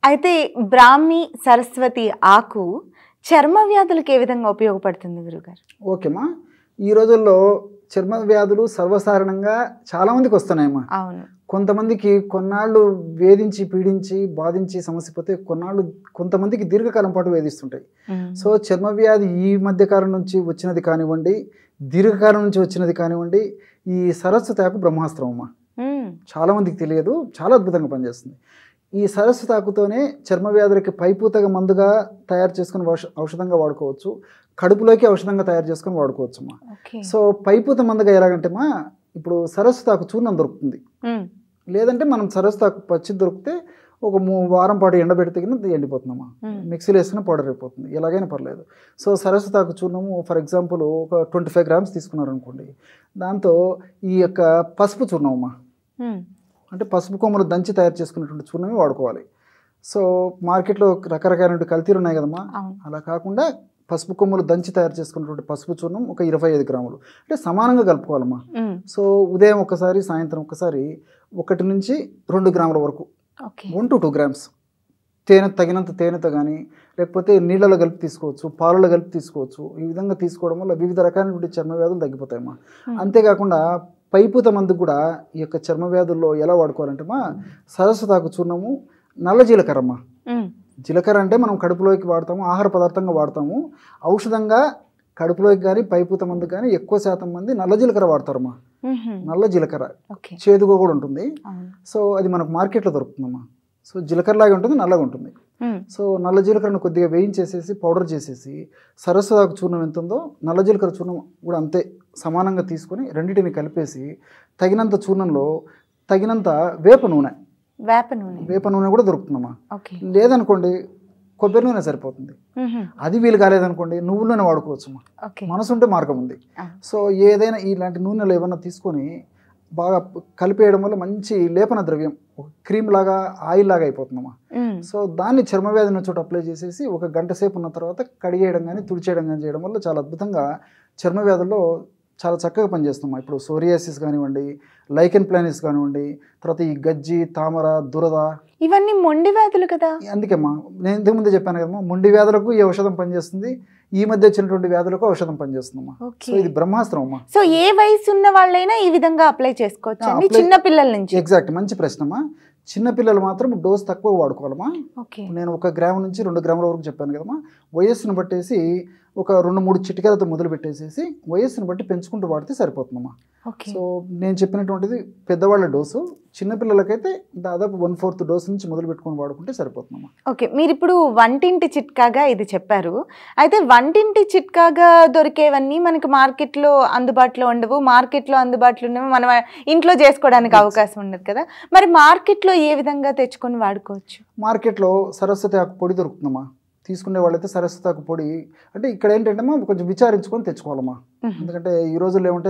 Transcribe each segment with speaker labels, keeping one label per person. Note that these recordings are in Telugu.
Speaker 1: అయితే బ్రాహ్మి సరస్వతి ఆకు చర్మ వ్యాధులకు ఏ విధంగా ఉపయోగపడుతుంది గురుగారు
Speaker 2: ఓకేమ్మా ఈ రోజుల్లో చర్మ వ్యాధులు సర్వసాధారణంగా చాలామందికి వస్తున్నాయమ్మా
Speaker 1: అవును
Speaker 2: కొంతమందికి కొన్నాళ్ళు వేధించి పీడించి బాధించి సమస్య పోతే కొన్నాళ్ళు కొంతమందికి దీర్ఘకాలం పాటు వేధిస్తుంటాయి
Speaker 1: ఉమ్.
Speaker 2: సో చర్మ వ్యాధి ఈ మధ్య కాలం నుంచి వచ్చినది కానివ్వండి దీర్ఘకాలం నుంచి వచ్చినది కానివ్వండి ఈ సరస్వతి ఆకు బ్రహ్మాస్త్రం అమ్మా
Speaker 1: ఉమ్.
Speaker 2: చాలామందికి తెలియదు చాలా అద్భుతంగా పనిచేస్తుంది ఈ సరస్వతి ఆకుతోనే చర్మ వ్యాధులకి పైపూతగా మందుగా తయారు చేసుకుని ఔష- ఔషధంగా వాడుకోవచ్చు కడుపులోకి ఔషధంగా తయారు చేసుకుని వాడుకోవచ్చు అమ్మా
Speaker 1: ఓకే
Speaker 2: సో పైపూత మందుగా ఎలాగంటే మా ఇప్పుడు సరస్వతి ఆకు చూర్ణం దొరుకుతుంది
Speaker 1: ఉమ్.
Speaker 2: లేదంటే మనం సరస్వతి ఆకు పచ్చి దొరికితే ఒక మూ వారం పాటు ఎండబెడితే కింద ఎండిపోతుందమ్మా
Speaker 1: ఉమ్.
Speaker 2: మిక్సీలో వేసుకుని పౌడర్ అయిపోతుంది ఎలాగైనా పర్లేదు సో సరస్వతి ఆకు చూర్ణము ఫర్ ఎగ్జాంపుల్ ఒక ట్వంటీ ఫైవ్ గ్రామ్స్ తీసుకున్నారనుకోండి దాంతో ఈ యొక్క పసుపు చూర్ణం అమ్మా
Speaker 1: ఉమ్.
Speaker 2: అంటే పసుపు కొమ్మలు దంచి తయారు చేసుకున్నటువంటి చూర్ణమే వాడుకోవాలి సో మార్కెట్లో రకరకాలైన కల్తీలు ఉన్నాయి కదమ్మా
Speaker 1: అవును
Speaker 2: అలా కాకుండా పసుపు కొమ్మలు దంచి తయారు చేసుకున్నటువంటి పసుపు చూర్ణం ఒక ఇరవై ఐదు గ్రాములు అంటే సమానంగా కలుపుకోవాలమ్మా
Speaker 1: ఉమ్.
Speaker 2: సో ఉదయం ఒకసారి సాయంత్రం ఒకసారి ఒకటి నుంచి రెండు గ్రాముల వరకు
Speaker 1: okay
Speaker 2: one to two grams తేనె తగినంత తేనెతో కానీ లేకపోతే నీళ్ళలో కలిపి తీసుకోవచ్చు పాలలో కలిపి తీసుకోవచ్చు ఈ విధంగా తీసుకోవడం వల్ల వివిధ రకాలైనటువంటి చర్మ వ్యాధులు తగ్గిపోతాయమ్మా
Speaker 1: Hmm.
Speaker 2: అంతేకాకుండా పైపూత మందు కూడా ఈ యొక్క చర్మ వ్యాధుల్లో ఎలా వాడుకోవాలంటే మా సరస్వతాకు చూర్ణము నల్ల జీలకర్రమ్మా
Speaker 1: ఉమ్.
Speaker 2: జీలకర్ర అంటే మనం కడుపులోకి వాడతాము ఆహార పదార్థంగా వాడతాము ఔషధంగా కడుపులోకి కానీ పైపూత మందు కానీ ఎక్కువ శాతం మంది నల్ల జీలకర్ర వాడతారమ్మా
Speaker 1: ఉహుం.
Speaker 2: నల్ల జీలకర్ర
Speaker 1: ఓకే
Speaker 2: చేదుగా కూడా ఉంటుంది
Speaker 1: అవును
Speaker 2: సో అది మనకు మార్కెట్లో దొరుకుతుందమ్మా సో జీలకర్రలాగా ఉంటుంది నల్లగా ఉంటుంది
Speaker 1: ఉమ్.
Speaker 2: సో నల్ల జీలకర్రను కొద్దిగా వేయించేసేసి పౌడర్ చేసేసి సరస్వతాకు చూర్ణం ఎంత ఉందో నల్ల జీలకర్ర చూర్ణం కూడా అంతే సమానంగా తీసుకొని రెండింటిని కలిపేసి తగినంత చూర్ణంలో తగినంత వేప నూనె
Speaker 1: వేప నూనె
Speaker 2: వేప నూనె కూడా దొరుకుతుందమ్మా
Speaker 1: ఓకే
Speaker 2: లేదనుకోండి కొబ్బరి నూనె సరిపోతుంది
Speaker 1: ఉహుం.
Speaker 2: అది వీలు కాలేదనుకోండి నువ్వుల నూనె వాడుకోవచ్చమ్మా
Speaker 1: ఓకే
Speaker 2: మనసు ఉంటే మార్గం ఉంది
Speaker 1: ఆ.
Speaker 2: సో ఏదైనా ఇలాంటి నూనెలు ఏమైనా తీసుకొని బాగా కలిపేయడం వల్ల మంచి లేపన ద్రవ్యం ఒక క్రీమ్ లాగా ఆయిల్ లాగా అయిపోతుందమ్మా
Speaker 1: ఉమ్.
Speaker 2: సో దాన్ని చర్మవ్యాధి ఉన్న చోట అప్లై చేసేసి ఒక గంట సేపు ఉన్న తర్వాత కడిగేయడం కానీ తుడిచేయడం కానీ చేయడం వల్ల చాలా అద్భుతంగా చర్మవ్యాధుల్లో చాలా చక్కగా పనిచేస్తున్నాం ఇప్పుడు సోరియాసిస్ కానివ్వండి లైకెన్ ప్లానిస్ కానివ్వండి తర్వాత ఈ గజ్జి తామర దురద
Speaker 1: ఇవన్నీ మొండి వ్యాధులు కదా
Speaker 2: అందుకేమ్మా నేను ఇంతకుముందే చెప్పాను కదమ్మా మొండి వ్యాధులకు ఈ ఔషధం పనిచేస్తుంది ఈ మధ్య వచ్చినటువంటి వ్యాధులకు ఔషధం పనిచేస్తుందమ్మా
Speaker 1: ఓకే
Speaker 2: సో ఇది బ్రహ్మాస్త్రం అమ్మా
Speaker 1: సో ఏ వయసు ఉన్న వాళ్ళైనా ఈ విధంగా అప్లై చేసుకోవచ్చు అండి
Speaker 2: apply-
Speaker 1: చిన్న పిల్లల నుంచి
Speaker 2: ఎగ్జాక్ట్ మంచి ప్రశ్నమ్మా చిన్న పిల్లలు మాత్రం డోస్ తక్కువ వాడుకోవాలమ్మా
Speaker 1: ఓకే
Speaker 2: నేను ఒక గ్రాము నుంచి రెండు గ్రాముల వరకు చెప్పాను కదమ్మా వయస్సును బట్టేసి ఒక రెండు మూడు చిటికలతో మొదలు పెట్టేసేసి వయస్సును బట్టి పెంచుకుంటూ వాడితే సరిపోతుందమ్మా
Speaker 1: ఓకే
Speaker 2: సో నేను చెప్పినటువంటిది పెద్దవాళ్ళ డోసు చిన్నపిల్లలకైతే దాదాపు వన్ ఫోర్త్ డోస్ నుంచి మొదలు పెట్టుకొని వాడుకుంటే సరిపోతుందమ్మా
Speaker 1: ఓకే మీరు ఇప్పుడు వంటింటి చిట్కాగా ఇది చెప్పారు అయితే వంటింటి చిట్కాగా దొరికేవన్నీ మనకి మార్కెట్లో అందుబాటులో ఉండవు మార్కెట్లో అందుబాటులో ఉన్నవి మనం ఇంట్లో చేసుకోవడానికి అవకాశం ఉండదు కదా మరి మార్కెట్లో ఏ విధంగా తెచ్చుకొని వాడుకోవచ్చు
Speaker 2: మార్కెట్లో సరస్వతి ఆకు పొడి దొరుకుతుందమ్మా తీసుకునే వాళ్ళైతే సరస్వతి ఆకు పొడి అంటే ఇక్కడ ఏంటంటే అమ్మా కొంచెం విచారించుకొని తెచ్చుకోవాలమ్మా ఎందుకంటే ఈ రోజుల్లో ఏమంటే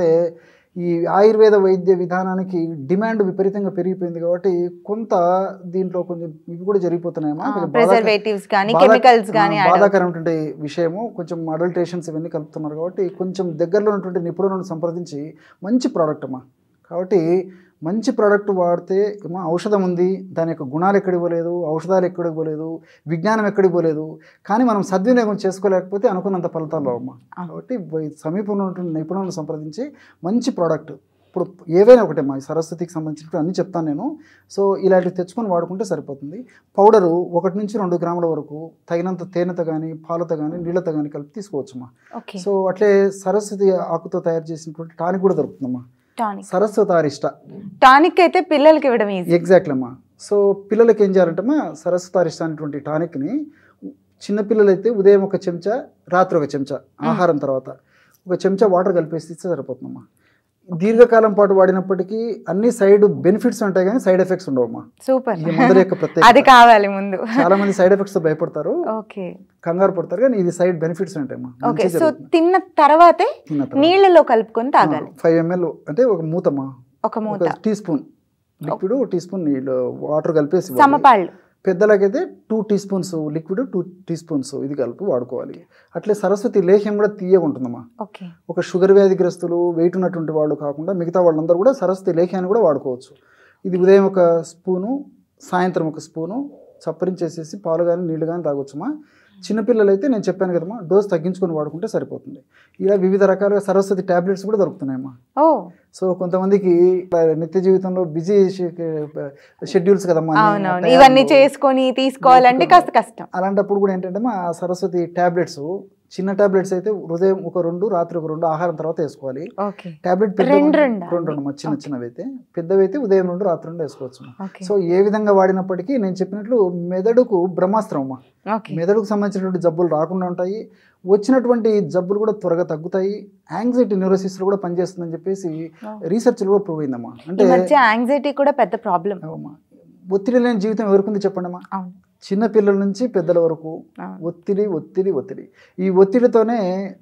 Speaker 2: ఈ ఆయుర్వేద వైద్య విధానానికి డిమాండ్ విపరీతంగా పెరిగిపోయింది కాబట్టి కొంత దీంట్లో కొంచెం ఇవి కూడా జరిగిపోతున్నాయమ్మా కొంచెం బాధాకర-
Speaker 1: ప్రిజర్వేటివ్స్ కానీ
Speaker 2: బాధా-
Speaker 1: కెమికల్స్ కానీ
Speaker 2: ఆ, బాధాకరమైనటువంటి విషయము కొంచెం అడల్టేషన్స్ ఇవన్నీ కలుపుతున్నారు కాబట్టి కొంచెం దగ్గరలో ఉన్నటువంటి నిపుణులను సంప్రదించి మంచి ప్రోడక్ట్ అమ్మా కాబట్టి మంచి ప్రోడక్ట్ వాడితే ఏమో ఔషధం ఉంది దాని యొక్క గుణాలు ఎక్కడికి పోలేదు ఔషధాలు ఎక్కడికి పోలేదు విజ్ఞానం ఎక్కడికి పోలేదు కానీ మనం సద్వినియోగం చేసుకోలేకపోతే అనుకున్నంత ఫలితాలు అమ్మా కాబట్టి వై- సమీపంలో ఉన్నటువంటి నిపుణులను సంప్రదించి మంచి ప్రోడక్ట్ ఇప్పుడు ఏవైనా ఒకటే మా సరస్వతికి సంబంధించినట్టు అన్నీ చెప్తాను నేను సో ఇలాంటివి తెచ్చుకొని వాడుకుంటే సరిపోతుంది పౌడరు ఒకటి నుంచి రెండు గ్రాముల వరకు తగినంత తేనెతో కానీ పాలతో కానీ నీళ్ళతో కానీ కలిపి తీసుకోవచ్చమ్మా
Speaker 1: ఓకే
Speaker 2: సో అట్లే సరస్వతి ఆకుతో తయారు చేసినటువంటి టానిక్ కూడా దొరుకుతుందమ్మా
Speaker 1: టానిక్
Speaker 2: సరస్వతి అరిష్ట
Speaker 1: టానిక్ అయితే పిల్లలకి ఇవ్వడం ఈజీ
Speaker 2: ఎగ్జాక్ట్లీ అమ్మా సో పిల్లలకి ఏం చేయాలంటే అమ్మా సరస్వతి అరిష్ట అనేటువంటి టానిక్ని చిన్నపిల్లలైతే ఉదయం ఒక చెంచా రాత్రి ఒక చెంచా ఆహారం తర్వాత ఒక చెంచా వాటర్ కలిపేసి ఇస్తే సరిపోతుందమ్మా దీర్ఘకాలం పాటు వాడినప్పటికీ అన్ని సైడ్ బెనిఫిట్స్ ఉంటాయి కానీ సైడ్ ఎఫెక్ట్స్ ఉండవమ్మా
Speaker 1: సూపర్
Speaker 2: ఈ మందుల యొక్క
Speaker 1: అది
Speaker 2: ప్రత్యేకత
Speaker 1: కావాలి ముందు
Speaker 2: చాలా మంది సైడ్ ఎఫెక్ట్స్ తో భయపడతారు
Speaker 1: ఓకే
Speaker 2: కంగారు పడతారు కానీ ఇది సైడ్ బెనిఫిట్స్ ఉంటాయమ్మా
Speaker 1: ఓకే
Speaker 2: మంచి
Speaker 1: సో తిన్న తర్వాతే
Speaker 2: తిన్న తర్వాత.
Speaker 1: నీళ్ళలో కలుపుకొని తాగాలి
Speaker 2: ఫైవ్ ఎంఎల్ అంటే ఒక మూతమ్మా
Speaker 1: ఒక మూత
Speaker 2: ఒక teaspoon liquid teaspoon నీళ్ళు వాటర్ కలిపేసి ఇవ్వాలి.
Speaker 1: సమపాళ్ళు
Speaker 2: పెద్దలకైతే two teaspoons liquid two teaspoons ఇది కలిపి వాడుకోవాలి అట్లే సరస్వతి లేహ్యం కూడా తీయగా ఉంటుందమ్మా
Speaker 1: ఓకే
Speaker 2: ఒక షుగర్ వ్యాధిగ్రస్తులు వెయిట్ ఉన్నటువంటి వాళ్ళు కాకుండా మిగతా వాళ్ళందరూ కూడా సరస్వతి లేఖ్యాన్ని కూడా వాడుకోవచ్చు ఇది ఉదయం ఒక స్పూను సాయంత్రం ఒక స్పూను చప్పరించేసేసి పాలు కానీ నీళ్లు కానీ తాగొచ్చుమా చిన్నపిల్లలు అయితే నేను చెప్పాను కదమ్మా డోస్ తగ్గించుకొని వాడుకుంటే సరిపోతుంది ఇలా వివిధ రకాలుగా సరస్వతి టాబ్లెట్స్ కూడా దొరుకుతున్నాయమ్మా
Speaker 1: ఓ
Speaker 2: సో కొంతమందికి నిత్య జీవితంలో బిజీ షెడ్యూల్స్ కదమ్మా అన్ని
Speaker 1: అవునవును
Speaker 2: టయాలు.
Speaker 1: ఇవన్నీ చేసుకొని తీసుకోవాలంటే కాస్త కష్టం
Speaker 2: అలాంటప్పుడు కూడా ఏంటంటే మా సరస్వతి టాబ్లెట్స్ చిన్న టాబ్లెట్స్ అయితే ఉదయం ఒక రెండు రాత్రి ఒక రెండు ఆహారం తర్వాత వేసుకోవాలి
Speaker 1: ఓకే
Speaker 2: టాబ్లెట్ పెద్ద
Speaker 1: రెండు రెండా?
Speaker 2: రెండు రెండు చిన్న చిన్నవి అయితే పెద్దవి అయితే ఉదయం రెండు రాత్రి రెండు వేసుకోవచ్చు
Speaker 1: ఓకే
Speaker 2: సో ఏ విధంగా వాడినప్పటికీ నేను చెప్పినట్లు మెదడుకు బ్రహ్మాస్త్రం అమ్మా
Speaker 1: ఓకే
Speaker 2: మెదడుకు సంబంధించినటువంటి జబ్బులు రాకుండా ఉంటాయి వచ్చినటువంటి జబ్బులు కూడా త్వరగా తగ్గుతాయి యాంగ్జైటీ న్యూరోసిస్ కూడా పనిచేస్తుందని చెప్పేసి రీసెర్చ్ కూడా ప్రూవ్ అయిందమ్మా
Speaker 1: ఈ
Speaker 2: అంటే
Speaker 1: మధ్య యాంగ్జైటీ కూడా పెద్ద ప్రాబ్లం
Speaker 2: అమ్మా, ఒత్తిడి లేని జీవితం ఎవరికుంది చెప్పండి అమ్మా
Speaker 1: అవును
Speaker 2: చిన్న పిల్లల నుంచి పెద్దల వరకు
Speaker 1: అవును.
Speaker 2: ఒత్తిడి ఒత్తిడి ఒత్తిడి ఈ ఒత్తిడితోనే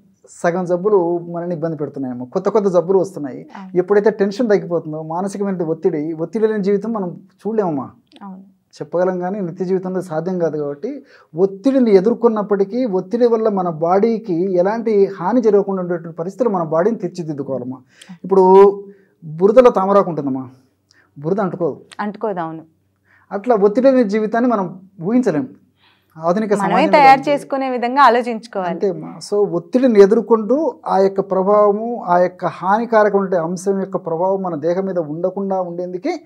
Speaker 2: సగం జబ్బులు మనల్ని ఇబ్బంది పెడుతున్నాయమ్మా కొత్త కొత్త జబ్బులు వస్తున్నాయి
Speaker 1: అవును.
Speaker 2: ఎప్పుడైతే టెన్షన్ తగ్గిపోతుందో మానసికమైన ఒత్తిడి ఒత్తిడి లేని జీవితం మనం చూడలేమమ్మా
Speaker 1: అవును
Speaker 2: చెప్పగలం కానీ నిత్య జీవితంలో సాధ్యం కాదు కాబట్టి ఒత్తిడిని ఎదుర్కొన్నప్పటికీ ఒత్తిడి వల్ల మన బాడీకి ఎలాంటి హాని జరగకుండా ఉండేటువంటి పరిస్థితులు మన బాడీని తీర్చిదిద్దుకోవాలమ్మా ఇప్పుడు బురదలో తామరాకు ఉంటుందమ్మా బురద అంటుకోదు
Speaker 1: అంటుకోదు అవును
Speaker 2: అట్లా ఒత్తిడి లేని జీవితాన్ని మనం ఊహించలేం ఆధునిక
Speaker 1: మనమే
Speaker 2: సమాజంలో
Speaker 1: తయారు
Speaker 2: దానికి-
Speaker 1: చేసుకునే విధంగా ఆలోచించుకోవాలి
Speaker 2: అంతే అమ్మా సో ఒత్తిడిని ఎదుర్కొంటూ ఆ యొక్క ప్రభావము ఆ యొక్క హానికారకమైన అంశం యొక్క ప్రభావం మన దేహం మీద ఉండకుండా ఉండేందుకే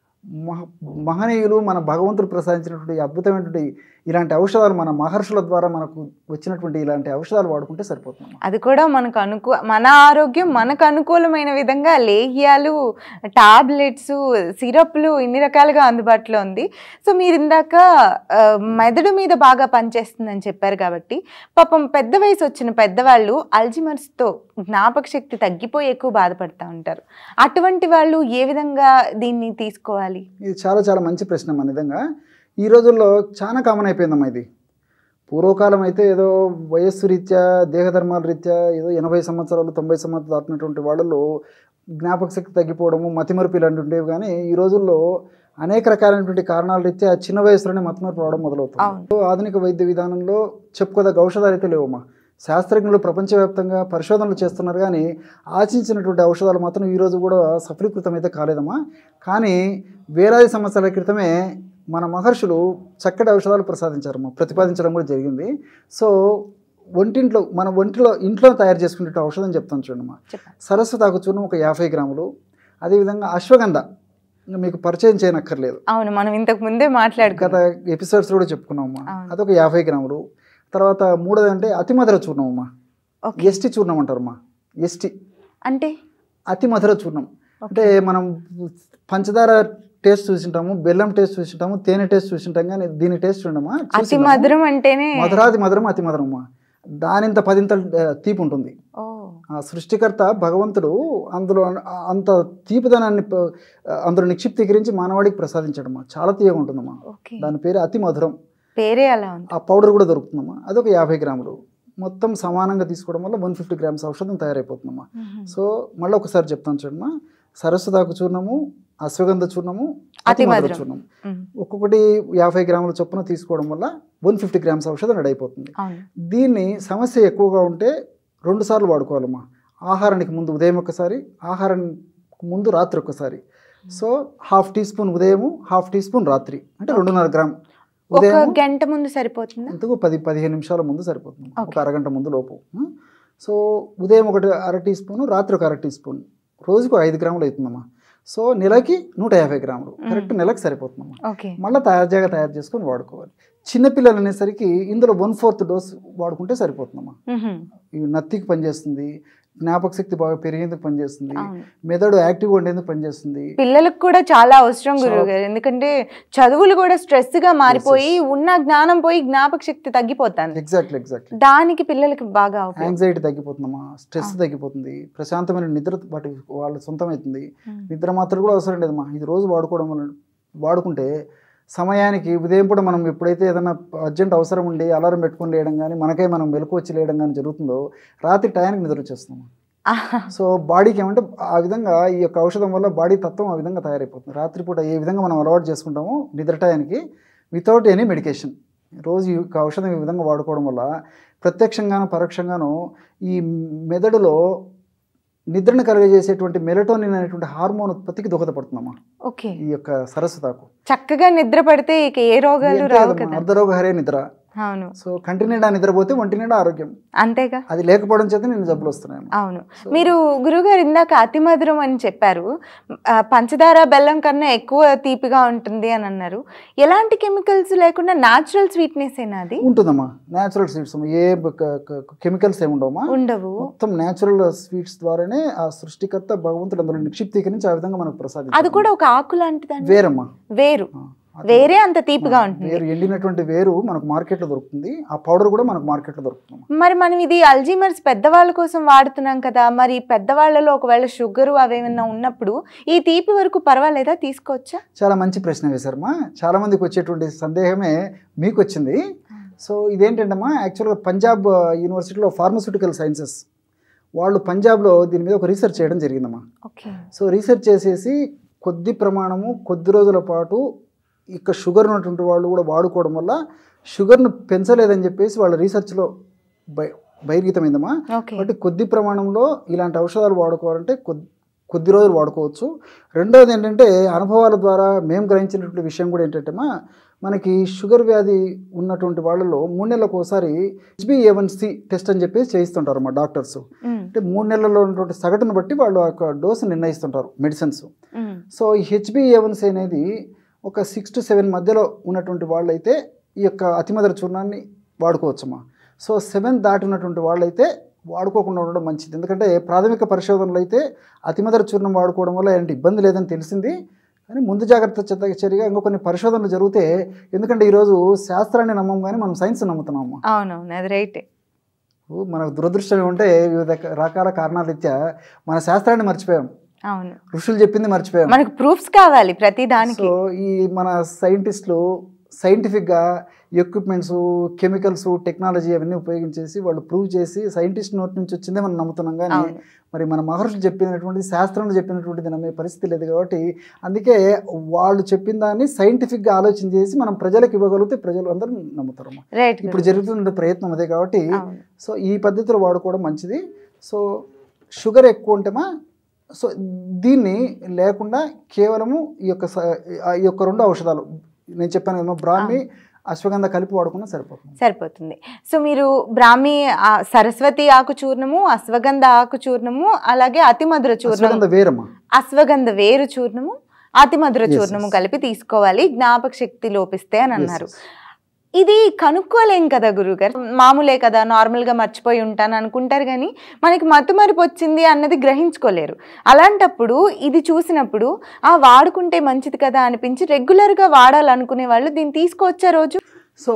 Speaker 2: మహ మహనీయులు మన భగవంతుడు ప్రసాదించినటువంటి ఈ అద్భుతమైనటువంటి ఇలాంటి ఔషధాలు మన మహర్షుల ద్వారా మనకు వచ్చినటువంటి ఇలాంటి ఔషధాలు వాడుకుంటే సరిపోతుంది
Speaker 1: అది కూడా మనకు అనుకూ మన ఆరోగ్యం మనకు అనుకూలమైన విధంగా లేహ్యాలు టాబ్లెట్స్ సిరప్లు ఇన్ని రకాలుగా అందుబాటులో ఉంది సో మీరు ఇందాక ఆ, మెదడు మీద బాగా పనిచేస్తుందని చెప్పారు కాబట్టి పాపం పెద్ద వయసు వచ్చిన పెద్దవాళ్ళు అల్జిమర్స్తో జ్ఞాపక శక్తి తగ్గిపోయి ఎక్కువ బాధపడుతూ ఉంటారు అటువంటి వాళ్ళు ఏ విధంగా దీన్ని తీసుకోవాలి
Speaker 2: ఇది చాలా చాలా మంచి ప్రశ్న మన విధంగా ఈ రోజుల్లో చాలా కామన్ అయిపోయిందమ్మా ఇది పూర్వకాలం అయితే ఏదో వయస్సు రీత్యా దేహధర్మాల రీత్యా ఏదో ఎనభై సంవత్సరాలు తొంభై సంవత్సరాలు దాటినటువంటి వాళ్ళలో జ్ఞాపక శక్తి తగ్గిపోవడము మతిమరుపు ఇలాంటివి ఉండేవి కానీ ఈ రోజుల్లో అనేక రకాలైనటువంటి కారణాల రీత్యా చిన్న వయసులోనే మతిమరుపు రావడం మొదలవుతుంది
Speaker 1: అవును.
Speaker 2: సో ఆధునిక వైద్య విధానంలో చెప్పుకోదగ్గ ఔషధాలు అయితే లేవమ్మా శాస్త్రజ్ఞులు ప్రపంచవ్యాప్తంగా పరిశోధనలు చేస్తున్నారు కానీ ఆశించినటువంటి ఔషధాలు మాత్రం ఈరోజు కూడా సఫలీకృతం అయితే కాలేదమ్మా కానీ వేలాది సంవత్సరాల క్రితమే మన మహర్షులు చక్కటి ఔషధాలు ప్రసాదించారమ్మా ప్రతిపాదించడం కూడా జరిగింది సో ఒంటింట్లో మన ఒంటిలో ఇంట్లో తయారు చేసుకునే ఔషధం చెప్తాను చూడమ్మా
Speaker 1: చెప్పండి
Speaker 2: సరస్వతి ఆకు చూర్ణం ఒక యాభై గ్రాములు అదేవిధంగా అశ్వగంధ ఇంకా మీకు పరిచయం చేయనక్కర్లేదు
Speaker 1: అవును మనం ఇంతకు ముందే
Speaker 2: గత
Speaker 1: మాట్లాడుకున్నాం
Speaker 2: ఎపిసోడ్స్ కూడా చెప్పుకున్నామమ్మా
Speaker 1: అవును.
Speaker 2: అదొక యాభై గ్రాములు తర్వాత మూడోది అంటే అతి మధుర చూర్ణం అమ్మా
Speaker 1: ఓకే
Speaker 2: ఎస్టి చూర్ణం అంటారమ్మా ఎస్టి
Speaker 1: అంటే
Speaker 2: అతి మధుర చూర్ణం అంటే మనం పంచదార టేస్ట్ చూసింటాము బెల్లం టేస్ట్ చూసింటాము తేనె టేస్ట్ చూసింటాం కానీ దీని టేస్ట్ చూడమ్మా
Speaker 1: అతి
Speaker 2: చూసింటాము.
Speaker 1: మధురం అంటేనే
Speaker 2: మధురాది మధురం అతి మధురం అమ్మా దానింత పదింతలు ఆ, తీపి ఉంటుంది
Speaker 1: ఓ
Speaker 2: ఆ సృష్టికర్త భగవంతుడు అందులో అన్- అంత తీపిదనాన్ని ప- అందులో నిక్షిప్తీకరించి మానవాడికి ప్రసాదించడమ్మా చాలా తీయగా ఉంటుందమ్మా
Speaker 1: ఓకే
Speaker 2: దాని పేరు అతి మధురం
Speaker 1: పేరే అలా ఉంది
Speaker 2: ఆ పౌడర్ కూడా దొరుకుతుందమ్మా అదొక యాభై గ్రాములు మొత్తం సమానంగా తీసుకోవడం వల్ల వన్ ఫిఫ్టీ గ్రామ్స్ ఔషధం తయారైపోతుందమ్మా
Speaker 1: మ్మ్.
Speaker 2: సో మళ్ళీ ఒకసారి చెప్తాను చూడమ్మా సరస్వతాకు చూర్ణము అశ్వగంధ చూర్ణము
Speaker 1: అతి
Speaker 2: అతి మధుర
Speaker 1: మధురం.
Speaker 2: చూర్ణం
Speaker 1: మ్మ్.
Speaker 2: ఒక్కొక్కటి యాభై గ్రాముల చొప్పున తీసుకోవడం వల్ల వన్ ఫిఫ్టీ గ్రామ్స్ ఔషధం రెడీ అయిపోతుంది
Speaker 1: అవును
Speaker 2: దీన్ని సమస్య ఎక్కువగా ఉంటే రెండు సార్లు వాడుకోవాలమ్మా ఆహారానికి ముందు ఉదయం ఒకసారి ఆహారానికి ముందు రాత్రి ఒకసారి సో హాఫ్ టీ స్పూన్ ఉదయము హాఫ్ టీ స్పూన్ రాత్రి అంటే రెండున్నర గ్రామ్
Speaker 1: ఒక
Speaker 2: ఉదయం
Speaker 1: గంట ముందు సరిపోతుందా
Speaker 2: ఇంతకు పది పదిహేను నిమిషాల ముందు సరిపోతుంది ఒక
Speaker 1: Okay.
Speaker 2: అరగంట ముందు లోపు ఉం? సో ఉదయం ఒకటి అర టీ స్పూన్ రాత్రి ఒక అర టీ స్పూన్ రోజుకు ఐదు గ్రాములు అవుతుందమ్మా సో నెలకి నూట యాభై గ్రాములు కరెక్ట్ నెలకు సరిపోతుందమ్మా
Speaker 1: ఓకే
Speaker 2: మళ్ళీ తాజాగా తయారు చేసుకొని వాడుకోవాలి చిన్నపిల్లలు అనేసరికి ఇందులో వన్ ఫోర్త్ డోస్ వాడుకుంటే సరిపోతుందమ్మా
Speaker 1: మ్మ్.
Speaker 2: ఇవి నత్తికి పనిచేస్తుంది జ్ఞాపక శక్తి బాగా పెరిగేందుకు పనిచేస్తుంది
Speaker 1: అవును
Speaker 2: మెదడు యాక్టివ్గా ఉండేందుకు పనిచేస్తుంది
Speaker 1: పిల్లలకు కూడా చాలా అవసరం
Speaker 2: చాలా.
Speaker 1: గురువు గారు ఎందుకంటే చదువులు కూడా స్ట్రెస్ గా మారిపోయి ఉన్న జ్ఞానం పోయి జ్ఞాపక శక్తి తగ్గిపోతుంది
Speaker 2: ఎగ్జాక్ట్లీ ఎగ్జాక్ట్లీ
Speaker 1: దానికి పిల్లలకి బాగా ఉపయోగం
Speaker 2: యాంగ్జైటీ తగ్గిపోతుందమ్మా స్ట్రెస్ తగ్గిపోతుంది ప్రశాంతమైన నిద్ర వాటి వాళ్ళ సొంతమవుతుంది
Speaker 1: మ్మ్.
Speaker 2: నిద్ర మాత్రం కూడా అవసరం లేదమ్మా ఇది రోజు వాడుకోవడం వల్ల వాడుకుంటే సమయానికి ఉదయం పూట మనం ఎప్పుడైతే ఏదైనా అర్జెంట్ అవసరం ఉండి అలారం పెట్టుకొని లేయడం కానీ మనకై మనం మెలకు వచ్చి లేయడం కానీ జరుగుతుందో రాత్రి టయానికి నిద్ర వచ్చేస్తున్నాం
Speaker 1: ఆహా.
Speaker 2: సో బాడీకి ఏమంటే ఆ విధంగా ఈ యొక్క ఔషధం వల్ల బాడీ తత్వం ఆ విధంగా తయారైపోతుంది రాత్రిపూట ఏ విధంగా మనం అలవాటు చేసుకుంటామో నిద్ర టయానికి వితౌట్ ఎనీ మెడికేషన్ రోజు ఈ యొక్క ఔషధం ఈ విధంగా వాడుకోవడం వల్ల ప్రత్యక్షంగాను పరోక్షంగాను ఈ మెదడులో నిద్రను కలుగజేసేటువంటి మెలటోనిన్ అనేటువంటి హార్మోన్ ఉత్పత్తికి దోహదపడుతుందమ్మా
Speaker 1: ఓకే
Speaker 2: ఈ యొక్క సరస్వతాకు
Speaker 1: చక్కగా నిద్ర పడితే ఇక ఏ రోగాలు
Speaker 2: అంతే
Speaker 1: రావు
Speaker 2: కదమ్మా,
Speaker 1: కదా
Speaker 2: అర్ధరోగ హరే నిద్ర
Speaker 1: అవును
Speaker 2: సో కంటి నిండా నిద్రపోతే ఒంటి నిండా ఆరోగ్యం
Speaker 1: అంతేగా
Speaker 2: అది లేకపోవడం చేత నేను జబ్బులు వస్తున్నాయి
Speaker 1: అవును మీరు గురుగారు ఇందాక అతి మధురం అని చెప్పారు ఆ, పంచదార బెల్లం కన్నా ఎక్కువ తీపిగా ఉంటుంది అని అన్నారు ఎలాంటి కెమికల్స్ లేకుండా న్యాచురల్ స్వీట్నెస్ ఏనా అది
Speaker 2: ఉంటుందమ్మా న్యాచురల్ స్వీట్స్ ఏ కెమికల్స్ ఏమి ఉండవమ్మా
Speaker 1: ఉండవు
Speaker 2: మొత్తం న్యాచురల్ స్వీట్స్ ద్వారానే ఆ సృష్టికర్త భగవంతుడు అందులో నిక్షిప్తీకరించి ఆ విధంగా మనకు
Speaker 1: అది
Speaker 2: ప్రసాదించాడు
Speaker 1: కూడా ఒక ఆకు లాంటిదండి
Speaker 2: వేరమ్మా
Speaker 1: వేరు
Speaker 2: ఆ, అది
Speaker 1: వేరే అంత తీపిగా ఉంటుంది
Speaker 2: వేరు ఎండినటువంటి వేరు మనకు మార్కెట్లో దొరుకుతుంది ఆ పౌడర్ కూడా మనకు మార్కెట్లో దొరుకుతుంది
Speaker 1: మరి మనం ఇది అల్జీమర్స్ పెద్దవాళ్ళ కోసం వాడుతున్నాం కదా మరి పెద్దవాళ్ళలో ఒకవేళ షుగర్ అవేమన్నా ఉన్నప్పుడు ఈ తీపి వరకు పర్వాలేదా తీసుకోవచ్చా
Speaker 2: చాలా మంచి ప్రశ్న వేశారమ్మా చాలా మందికి వచ్చేటువంటి సందేహమే మీకు వచ్చింది సో ఇదేంటంటమ్మా యాక్చువల్గా పంజాబ్ యూనివర్సిటీలో ఫార్మస్యూటికల్ సైన్సెస్ వాళ్ళు పంజాబ్లో దీని మీద ఒక రీసెర్చ్ చేయడం జరిగిందమ్మా
Speaker 1: ఓకే
Speaker 2: సో రీసెర్చ్ చేసేసి కొద్ది ప్రమాణము కొద్ది రోజుల పాటు ఇక షుగర్ ఉన్నటువంటి వాళ్ళు కూడా వాడుకోవడం వల్ల షుగర్ను పెంచలేదని చెప్పేసి వాళ్ళ రీసెర్చ్లో బై బహిర్గతమైందమ్మా
Speaker 1: ఓకే
Speaker 2: కాబట్టి కొద్ది ప్రమాణంలో ఇలాంటి ఔషధాలు వాడుకోవాలంటే కొద్ది కొద్ది రోజులు వాడుకోవచ్చు రెండవది ఏంటంటే అనుభవాల ద్వారా మేము గ్రహించినటువంటి విషయం కూడా ఏంటంటే మనకి షుగర్ వ్యాధి ఉన్నటువంటి వాళ్ళలో మూడు నెలలకు ఒకసారి హెచ్బిఏవన్సి టెస్ట్ అని చెప్పేసి చేయిస్తుంటారు మా డాక్టర్స్
Speaker 1: ఉమ్,
Speaker 2: అంటే మూడు నెలల్లో ఉన్నటువంటి సగటును బట్టి వాళ్ళు ఆ యొక్క డోసు నిర్ణయిస్తుంటారు మెడిసిన్స్
Speaker 1: ఉమ్,
Speaker 2: సో ఈ హెచ్బిఏవన్సీ అనేది ఒక సిక్స్ టు సెవెన్ మధ్యలో ఉన్నటువంటి వాళ్ళైతే ఈ యొక్క అతిమధుర చూర్ణాన్ని వాడుకోవచ్చమ్మా సో సెవెన్ దాటినటువంటి వాళ్ళైతే వాడుకోకుండా ఉండడం మంచిది ఎందుకంటే ప్రాథమిక పరిశోధనలు అయితే అతిమధుర చూర్ణం వాడుకోవడం వల్ల ఎలాంటి ఇబ్బంది లేదని తెలిసింది కానీ ముందు జాగ్రత్త చర్య- చర్యగా ఇంకా కొన్ని పరిశోధనలు జరిగితే ఎందుకంటే ఈరోజు శాస్త్రాన్ని నమ్మం కానీ మనం సైన్స్ నమ్ముతున్నాము
Speaker 1: అవునవును అది రైటే
Speaker 2: మనకు దురదృష్టం ఏమంటే వివిధ రకాల కారణాల రీత్యా మన శాస్త్రాన్ని మర్చిపోయాం
Speaker 1: అవును
Speaker 2: ఋషులు చెప్పింది మర్చిపోయాం
Speaker 1: మనకు ప్రూఫ్స్ కావాలి ప్రతి దానికి
Speaker 2: సో ఈ మన సైంటిస్టులు సైంటిఫిక్గా ఎక్విప్మెంట్స్ కెమికల్స్ టెక్నాలజీ అవన్నీ ఉపయోగించేసి వాళ్ళు ప్రూవ్ చేసి సైంటిస్ట్ నోట్ నుంచి వచ్చిందే మనం నమ్ముతున్నాం కానీ
Speaker 1: అవును
Speaker 2: మరి మన మహర్షులు చెప్పినటువంటి శాస్త్రంలో చెప్పినటువంటిది నమ్మే పరిస్థితి లేదు కాబట్టి అందుకే వాళ్ళు చెప్పిన దాన్ని సైంటిఫిక్గా ఆలోచన చేసి మనం ప్రజలకు ఇవ్వగలిగితే ప్రజలు అందరూ నమ్ముతారు
Speaker 1: రైట్
Speaker 2: ఇప్పుడు జరుగుతున్న ప్రయత్నం అదే కాబట్టి
Speaker 1: అవును
Speaker 2: సో ఈ పద్ధతిలో వాడుకోవడం మంచిది సో షుగర్ ఎక్కువ ఉంటేమా సో దీన్ని లేకుండా కేవలము ఈ యొక్క స- ఆ ఈ యొక్క రెండు ఔషధాలు నేను చెప్పాను కదా బ్రాహ్మి అశ్వగంధ కలిపి వాడుకున్నా సరిపోతుంది
Speaker 1: సరిపోతుంది సో మీరు బ్రాహ్మి ఆ, సరస్వతి ఆకు చూర్ణము అశ్వగంధ ఆకు చూర్ణము అలాగే అతిమధుర చూర్ణము
Speaker 2: అశ్వగంధ వేరమ్మా
Speaker 1: అశ్వగంధ వేరు చూర్ణము అతిమధుర
Speaker 2: Yes,
Speaker 1: చూర్ణము
Speaker 2: yes.
Speaker 1: కలిపి తీసుకోవాలి జ్ఞాపక శక్తి లోపిస్తే అని
Speaker 2: Yes,
Speaker 1: అన్నారు
Speaker 2: yes.
Speaker 1: ఇది కనుక్కోలేం కదా గురుగారు మామూలే కదా నార్మల్ గా మర్చిపోయి ఉంటాను అనుకుంటారు కానీ మనకి మత్తు మరుపు వచ్చింది అన్నది గ్రహించుకోలేరు అలాంటప్పుడు ఇది చూసినప్పుడు ఆ వాడుకుంటే మంచిది కదా అనిపించి రెగ్యులర్ గా వాడాలనుకునే వాళ్ళు దీన్ని తీసుకోవచ్చా రోజు
Speaker 2: సో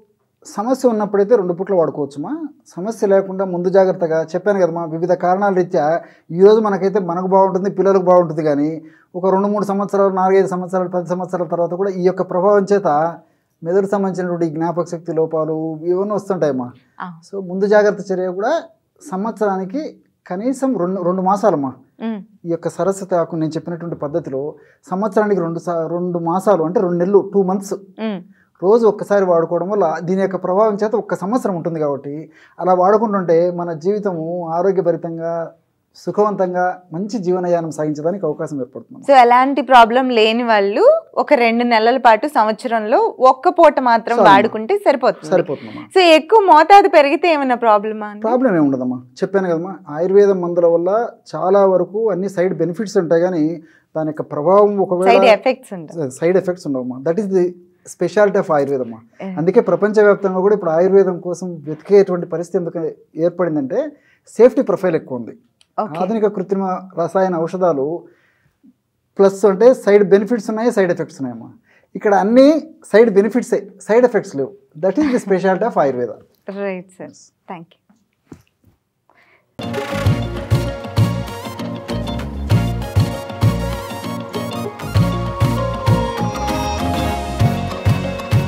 Speaker 2: సమస్య ఉన్నప్పుడైతే రెండు పూట్లు వాడుకోవచ్చుమా సమస్య లేకుండా ముందు జాగ్రత్తగా చెప్పాను కదమ్మా వివిధ కారణాల రీత్యా ఈరోజు మనకైతే మనకు బాగుంటుంది పిల్లలకు బాగుంటుంది కానీ ఒక రెండు మూడు సంవత్సరాలు నాలుగైదు సంవత్సరాలు పది సంవత్సరాల తర్వాత కూడా ఈ యొక్క ప్రభావం చేత మెదడు సంబంధించినటువంటి ఈ జ్ఞాపక శక్తి లోపాలు ఇవన్నీ వస్తుంటాయమ్మా
Speaker 1: ఆ.
Speaker 2: సో ముందు జాగ్రత్త చర్య కూడా సంవత్సరానికి కనీసం రెండు రెండు మాసాలమ్మా
Speaker 1: ఉమ్,
Speaker 2: ఈ యొక్క సరస్వతి ఆకు నేను చెప్పినటువంటి పద్ధతిలో సంవత్సరానికి రెండు సా రెండు మాసాలు అంటే రెండు నెలలు టూ మంత్స్
Speaker 1: ఉమ్,
Speaker 2: రోజు ఒక్కసారి వాడుకోవడం వల్ల దీని యొక్క ప్రభావం చేత ఒక్క సంవత్సరం ఉంటుంది కాబట్టి అలా వాడుకుంటుంటే మన జీవితము ఆరోగ్యభరితంగా సుఖవంతంగా మంచి జీవనయానం సాగించడానికి అవకాశం ఏర్పడుతుంది
Speaker 1: సో ఎలాంటి ప్రాబ్లం లేని వాళ్ళు ఒక రెండు నెలల పాటు సంవత్సరంలో ఒక్క పూట మాత్రం
Speaker 2: చాలు.
Speaker 1: వాడుకుంటే సరిపోతుంది
Speaker 2: సరిపోతుందమ్మా
Speaker 1: సో ఎక్కువ మోతాదు పెరిగితే ఏమైనా ప్రాబ్లమా
Speaker 2: ప్రాబ్లం ఏమి ఉండదమ్మా చెప్పాను కదమ్మా ఆయుర్వేదం మందుల వల్ల చాలా వరకు అన్ని సైడ్ బెనిఫిట్స్ ఉంటాయి కానీ దాని యొక్క ప్రభావం
Speaker 1: సైడ్
Speaker 2: ఒకవేళ
Speaker 1: ఎఫెక్ట్స్ ఉంటాయి
Speaker 2: సైడ్ ఎఫెక్ట్స్ ఉండవమ్మా that is the speciality of ఆయుర్వేదమ్మా
Speaker 1: Yeah.
Speaker 2: అందుకే ప్రపంచవ్యాప్తంగా కూడా ఇప్పుడు ఆయుర్వేదం కోసం వెతికేటువంటి పరిస్థితి ఎందుకు ఏర్పడిందంటే సేఫ్టీ ప్రొఫైల్ ఎక్కువ ఉంది
Speaker 1: ఓకే
Speaker 2: ఆధునిక కృత్రిమ రసాయన ఔషధాలు ప్లస్ అంటే సైడ్ బెనిఫిట్స్ ఉన్నాయి సైడ్ ఎఫెక్ట్స్ ఉన్నాయమ్మా ఇక్కడ అన్ని సైడ్ బెనిఫిట్సే సైడ్ ఎఫెక్ట్స్ లేవు that is the speciality of Ayurveda
Speaker 1: right sir thank you